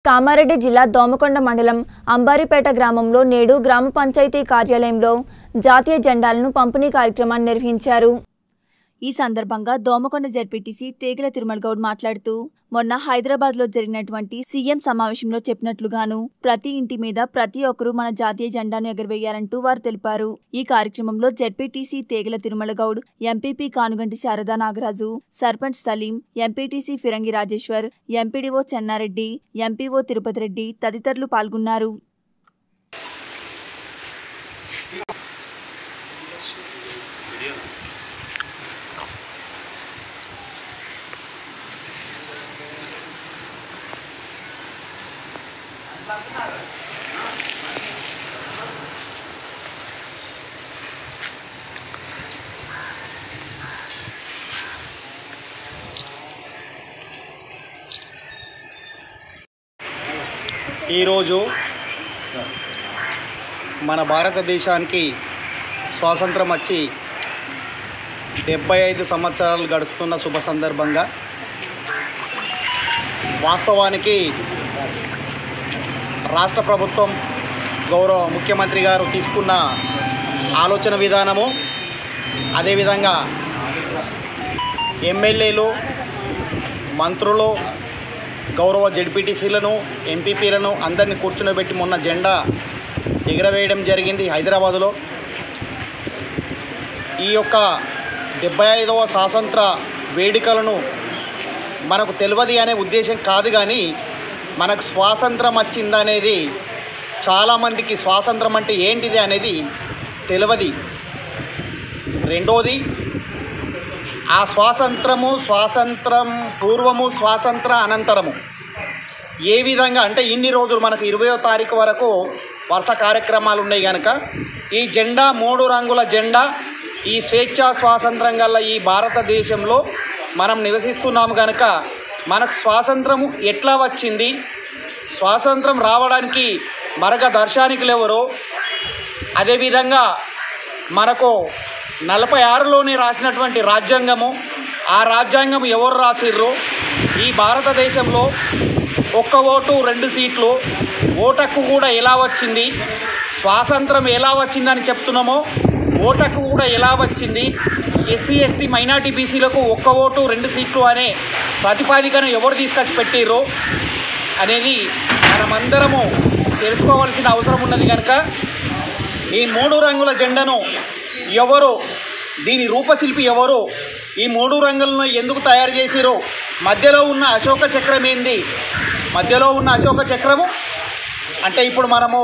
కామారెడ్డి జిల్లా దోమకొండ మండలం అంబారిపేట గ్రామంలో నేడు గ్రామ పంచాయతీ కార్యాలయంలో జాతీయ జెండాలను పంపిణీ కార్యక్రమాన్ని నిర్వహించారు ఈ సందర్భంగా దోమకొండ జడ్పీటీసీ తేగల తిరుమల గౌడ్ మాట్లాడుతూ మొన్న హైదరాబాద్ లో జరిగినటువంటి సీఎం సమావేశంలో చెప్పినట్లుగాను ప్రతి ఇంటి మీద ప్రతి ఒక్కరూ మన జాతీయ జెండాను ఎగరవేయాలంటూ వారు తెలిపారు ఈ కార్యక్రమంలో ZPTC Tegala Tirumala Goud MPP Kanuganti Sharada Nagaraju sarpanch Saleem MPTC Firangi Rajeshwar MPDO Chennareddy MPO Tirupati Reddy తదితరులు పాల్గొన్నారు ఈరోజు మన భారతదేశానికి స్వాతంత్రం వచ్చి డెబ్బై ఐదు సంవత్సరాలు గడుస్తున్న శుభ సందర్భంగా వాస్తవానికి రాష్ట్ర ప్రభుత్వం గౌరవ ముఖ్యమంత్రి గారు తీసుకున్న ఆలోచన విధానము అదేవిధంగా ఎమ్మెల్యేలు మంత్రులు గౌరవ జడ్పీటీసీలను ఎంపీపీలను అందరినీ కూర్చునబెట్టి మొన్న జెండా ఎగరవేయడం జరిగింది హైదరాబాదులో ఈ యొక్క డెబ్బై ఐదవ స్వాతంత్ర వేడుకలను మనకు తెలియదు అనే ఉద్దేశం కాదు కానీ మనకు స్వాతంత్రం వచ్చిందనేది చాలామందికి స్వాతంత్రం అంటే ఏంటిది అనేది తెలియదు రెండోది ఆ స్వాతంత్రము స్వాతంత్రం పూర్వము స్వాతంత్ర అనంతరము ఏ విధంగా అంటే ఇన్ని రోజులు మనకు ఇరవయో తారీఖు వరకు వరుస కార్యక్రమాలు ఉన్నాయి కనుక ఈ జెండా మూడు రంగుల జెండా ఈ స్వేచ్ఛా స్వాతంత్రం గల ఈ భారతదేశంలో మనం నివసిస్తున్నాము కనుక మనకు స్వాతంత్రము ఎట్లా వచ్చింది స్వాతంత్రం రావడానికి మార్గదర్శానికులు ఎవరో అదేవిధంగా మనకు నలభై ఆరులోనే రాసినటువంటి రాజ్యాంగము ఆ రాజ్యాంగం ఎవరు రాసిర్రు ఈ భారతదేశంలో ఒక్క ఓటు రెండు సీట్లు ఓటకు కూడా ఎలా వచ్చింది స్వాతంత్రం ఎలా వచ్చిందని చెప్తున్నామో ఓటకు కూడా ఎలా వచ్చింది ఎస్సీ ఎస్టీ మైనార్టీ బీసీలకు ఒక్క ఓటు రెండు సీట్లు అనే ప్రతిపాదికను ఎవరు తీసుకొచ్చి పెట్టిర్రు అనేది మనమందరము తెలుసుకోవాల్సిన అవసరం ఉన్నది కనుక ఈ మూడు రంగుల జెండాను ఎవరు దీని రూపశిల్పి ఎవరు ఈ మూడు రంగులను ఎందుకు తయారు చేసిరో మధ్యలో ఉన్న అశోక చక్రం ఏంది మధ్యలో ఉన్న అశోక చక్రము అంటే ఇప్పుడు మనము